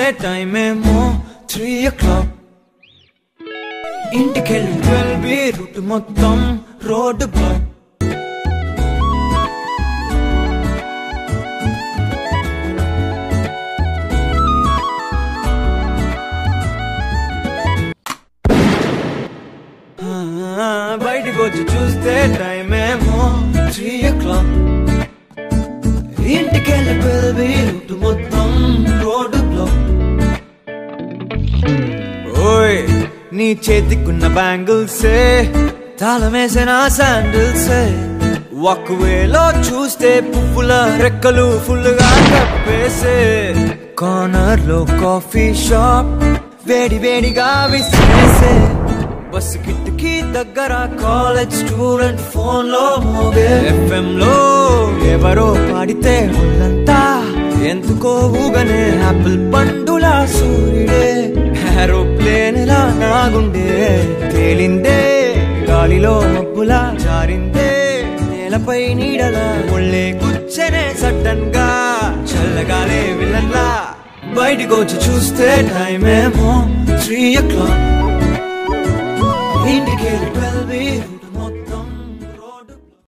time ఏమో three o'clock ఇంటికెళ్ళి twelve B route మొత్తం రోడ్డు బ్లాక్ ఆ, బయటికి వచ్చి చూస్తే టైం ఏమో త్రీ ఓ క్లాక్ ఇంటికెళ్ళి పిల్వి రూట్ మొత్తం రోడ్డు బ్లాక్ ఓయ్ నీ చేతికున్న బ్యాంగిల్సే తాళమేసిన శాండిల్సే ఒకవేలో చూస్తే పువ్వుల రెక్కలు ఫుల్ గా కప్పేసే కార్నర్ లో కాఫీ షాప్ వేడి వేడిగా విసిరేసే బస్సు కిటికీ దగ్గర కాలేజ్ స్టూడెంట్ ఫోన్ లో మోగే ఎఫ్ఎం లో ఎవరో పాడితే ఒళ్ళంతా ఎందుకో ఊగనే ఆపిల్ పండులా సూర్యుడే ఏరోప్లేన్ లా నాగుండే తేలిందే గాలిలో మబ్బులా జారిందే నేలపై నీడలా ఒళ్ళే కూర్చనే సడన్ గా చల్లగాలే విలన్లా బయటికి వచ్చి చూస్తే టైం ఏమో త్రీ ఓ క్లాక్ ఇంటికి